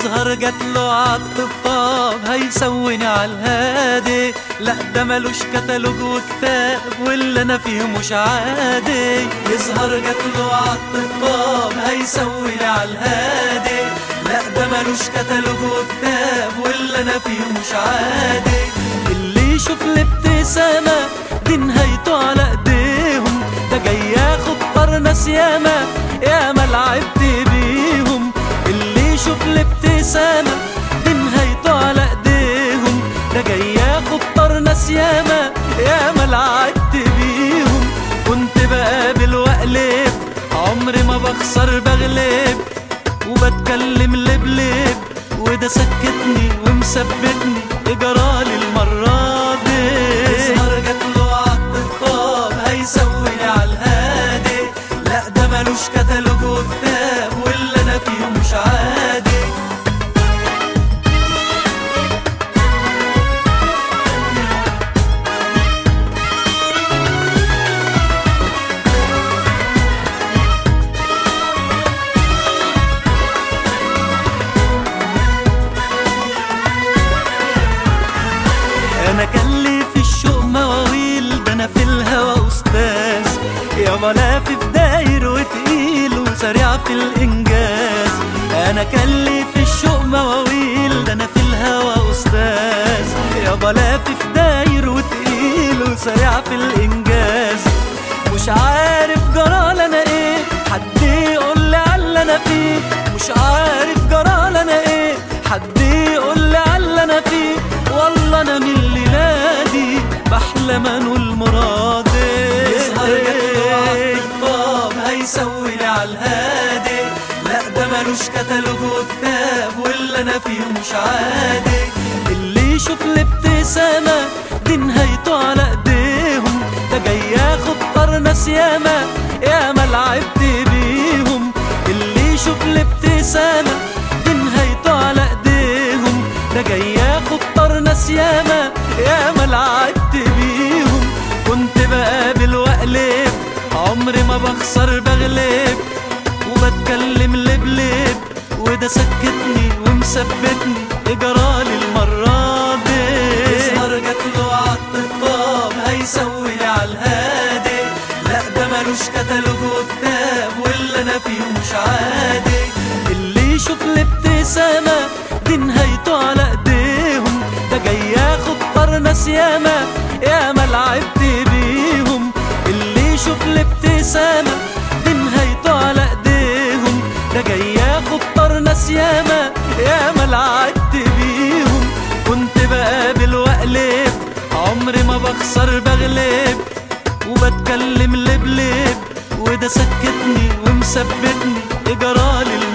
يظهر جات له عالطبطاب هيسوني عالهادي لا ده ملوش كتالوج وكتاب واللي انا فيه مش عادي يظهر جات له عالطبطاب هيسوني عالهادي لا ده ملوش كتالوج وكتاب واللي انا فيه مش عادي اللي يشوف الابتسامة دي نهايته على ايديهم ده جاي ياخد طار ناس ياما ياما لعبت بيهم اللي يشوف الابتسامة دي نهايته على ايديهم ده جاي ياخد طار ناس ياما ياما لعبت بيهم كنت بقابل واقلب عمري ما بخسر بغلب وبتكلم لبلب وده سكتني ومثبتني اجرالي المرة دي يظهر جات له عالطبطاب هيسويني عالهادي لا ده ملوش كتالوج وكتاب واللي انا فيه مش عادي انا كان لي في الشوق مواويل ده انا في الهوى استاذ يابا لافف داير وتقيل وسريع في الانجاز انا كان لي في الشوق مواويل ده انا في الهوى استاذ يابا لافف داير وتقيل وسريع في الانجاز مش عارف جرال انا ايه حد يقول لي على اللي انا فيه مش عارف جرال انا ايه حد يقول لي على اللي انا فيه والله انا من الليلادي بحلم انول مرادي يظهر الطبطاب هيسويني عالهادي لا ده ملوش كتالوج وكتاب واللي انا فيه مش عادي اللي يشوف الابتسامة دي نهايته على ايديهم ده جاي ياخد طار ناس ياما ياما لعبت بيهم اللي يشوف الابتسامة دي نهايته على ايديهم ده جاي ياخد طار ناس ياما ياما لعبت بيهم كنت بقابل واقلب عمري ما بخسر بغلب وبتكلم لبلب وده سكتني ومثبتني اجرالي المرة دي يظهر جات له عالطبطاب هيسويني عالهادي لا ده ملوش كتالوج وكتاب واللي انا فيه مش عادي اللي يشوف الابتسامة دي نهايته على ايديهم ده جاي ياخد طار ناس ياما ياما لعبت بيهم اللي يشوف الابتسامة دي نهايته على ايديهم ده جاي ياخد طار ناس ياما ياما لعبت بيهم كنت بقابل واقلب عمري ما بخسر بغلب وبتكلم لبلب وده سكتني ومثبتني اجرالي